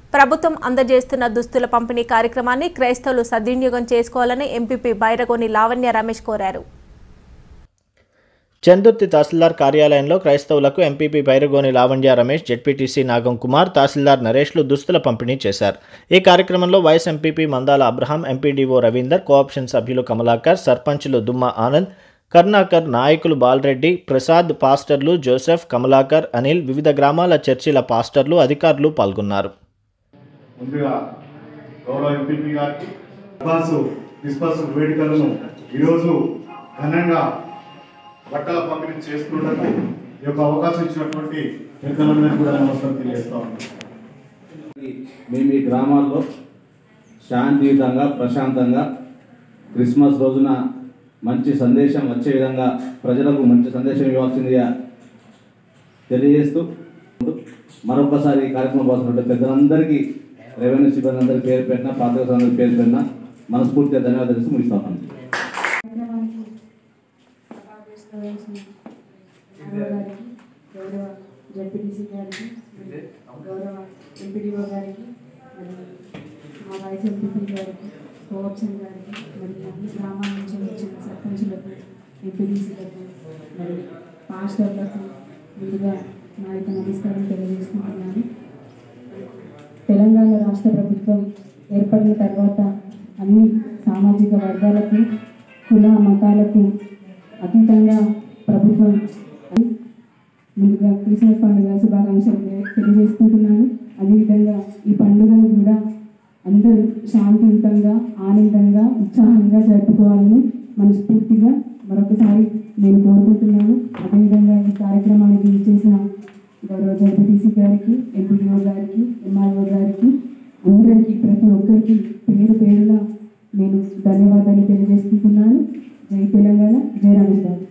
ప్రభుత్వం అందజేస్తున్న దుస్తుల పంపిణీ కార్యక్రమాన్ని క్రైస్తవులు సద్వినియోగం చేసుకోవాలని ఎంపీపీ బైరగోని లావణ్య రమేష్ కోరారు చందుర్తి తహసీల్దార్ కార్యాలయంలో క్రైస్తవులకు ఎంపీపీ బైరగోని లావణ్య రమేష్ జెడ్పీటీసీ నాగం కుమార్ తహసీల్దార్ నరేష్లు దుస్తుల పంపిణీ చేశారు ఈ కార్యక్రమంలో vice MPP Mandala Abraham MPDO Ravinder cooption సభ్యులు కమలాకర్ సర్పంచులు దుమ్మ ఆనంద్ కర్ణాకర్ నాయకులు బాలరెడ్డి ప్రసాద్ పాస్టర్లు జోసెఫ్ కమలాకర్ అనిల్ వివిధ గ్రామాల చర్చిల పాస్టర్లు అధికారులు పాల్గొన్నారు ముందుగా గౌరవ ఎంపీపీ గారికి క్రిస్మస్ క్రిస్మస్ వేడుకలను ఈరోజు ఘనంగా బట్టల పంపిణీ చేసుకున్నట్టు ఈ యొక్క అవకాశం ఇచ్చినటువంటి పెద్దలందరికీ కూడా నమస్కారం తెలియజేస్తా ఉన్నాను మేము ఈ గ్రామాల్లో శాంతియుతంగా ప్రశాంతంగా క్రిస్మస్ రోజున మంచి సందేశం వచ్చే విధంగా ప్రజలకు మంచి సందేశం ఇవ్వాల్సిందిగా తెలియజేస్తూ మరొకసారి ఈ కార్యక్రమం పాల్గొన్న పెద్దలందరికీ రెవెన్యూ సిబ్బంది అందరి పేరు పెట్టిన పాత్రిక అందరి పేరు పెట్టిన మనస్ఫూర్తిగా ధన్యవాదాలు తెలుస్తూ ముగిస్తాను కార్యక్రమానికి సభాధ్యక్షులు వహించిన ఆరో గారికి గౌరవ జడ్పీటీసీ గారికి గౌరవ ఎంపీడీఓ గారికి మరి మా వైస్ ఎంపీపీ గారికి కోఆప్షన్ గారికి మరి అన్ని గ్రామాల నుంచి వచ్చిన సర్పంచులకు ఎంపీడీసీలకు మరి పాస్టర్లకు ముందుగా నా యొక్క నమస్కారం తెలియజేసుకుంటున్నాను తెలంగాణ రాష్ట్ర ప్రభుత్వం ఏర్పడిన తర్వాత అన్ని సామాజిక వర్గాలకు కుల మతాలకు అతీతంగా ప్రభుత్వం ముందుగా క్రిస్మస్ పండుగ శుభాకాంక్షలు తె- తెలియజేసుకుంటున్నాను అదేవిధంగా ఈ పండుగను కూడా అందరూ శాంతియుతంగా ఆనందంగా ఉత్సాహంగా జరుపుకోవాలని మనస్ఫూర్తిగా మరొకసారి నేను కోరుకుంటున్నాను అదేవిధంగా ఈ కార్యక్రమానికి చేసిన గౌరవ జడ్పీటీసీ గారికి ఎంపీడీఓ గారికి ఎంఆర్ఓ గారికి అందరికీ ప్రతి ఒక్కరికి పేరు పేరున నేను ధన్యవాదాలు తెలియజేసుకుంటున్నాను జై తెలంగాణ జై రమేష్ బాబు